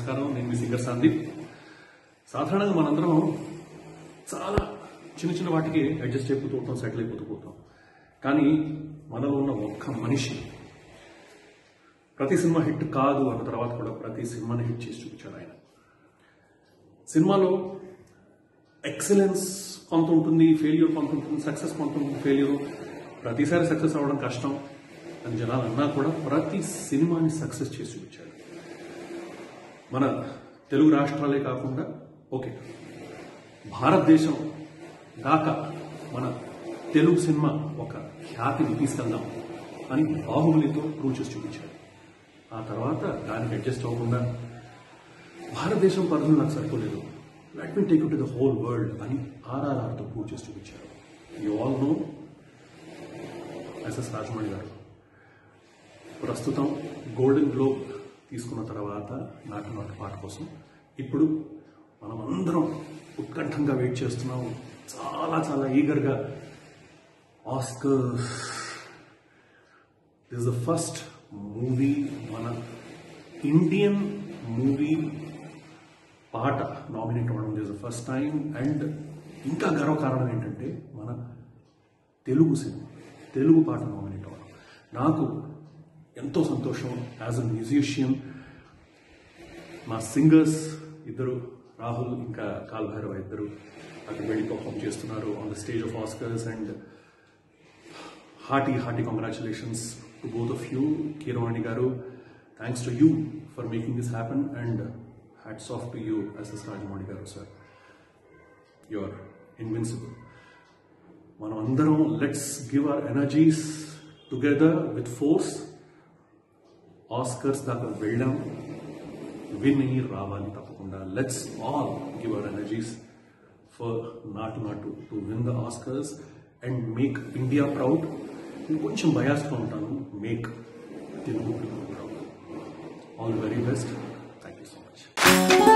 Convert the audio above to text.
నమస్కారం నేను మీ సింగర్ సందీప్ సాధారణంగా మనందరం చాలా చిన్న చిన్న వాటికి అడ్జస్ట్ అయిపోతూ ఉంటాం సెటిల్ అయిపోతూ పోతాం కానీ మనలో ఉన్న ఒక్క మనిషి ప్రతి సినిమా హిట్ కాదు అన్న తర్వాత కూడా ప్రతి సినిమాని హిట్ చేసి చూపించాడు ఆయన సినిమాలో ఎక్సలెన్స్ కొంత ఉంటుంది ఫెయిల్యూర్ కొంత ఉంటుంది సక్సెస్ కొంత ఉంటుంది ఫెయిల్యూర్ ప్రతిసారి సక్సెస్ అవ్వడం కష్టం అని జనాలు అన్నా కూడా ప్రతి సినిమాని సక్సెస్ చేసి చూపించాడు మన తెలుగు రాష్ట్రాలే కాకుండా ఓకే భారతదేశం దాకా మన తెలుగు సినిమా ఒక ఖ్యాతిని తీసుకెళ్దాం అని బాహుబలితో ప్రూవ్ చేసి చూపించాడు ఆ తర్వాత దానికి అడ్జస్ట్ అవ్వకుండా భారతదేశం పరిధులు నాకు సరిపోలేదు let me take to the whole world అని ఆర్ఆర్ఆర్తో ప్రూవ్ చేసి చూపించారు you all know SS Rajamouli garu ప్రస్తుతం గోల్డెన్ గ్లోబ్ తీసుకున్న తర్వాత నాటు నాటు పాట కోసం ఇప్పుడు మనం అందరం ఉత్కంఠంగా వెయిట్ చేస్తున్నాం చాలా చాలా ఈగర్గా Oscar this the first movie మన ఇండియన్ మూవీ పాట నామినేట్ అవ్వడం this the first time and ఇంకా గర్వకారణం ఏంటంటే మన తెలుగు సినిమా తెలుగు పాట నామినేట్ అవ్వడం నాకు ఎంతో సంతోషం యాజ్ అ మ్యూజిషియన్ మా సింగర్స్ ఇద్దరు రాహుల్ ఇంకా కాల్భైరవ ఇద్దరు అక్కడ వెళ్ళి పర్ఫామ్ చేస్తున్నారు on the stage of Oscars and hearty hearty congratulations to both of you Keeravani garu thanks to you for making this happen and hats off to you SS Rajamouli garu sir you are invincible మనం అందరం let's give our energies together with force Oscars దాకా వెళ్ళాం win అయ్యి రావాలి తప్పకుండా let's all give our energies for Naatu Naatu to win the Oscars and make India proud నేను కొంచెం బయాస్గా ఉంటాను make Telugu proud all the very best thank you so much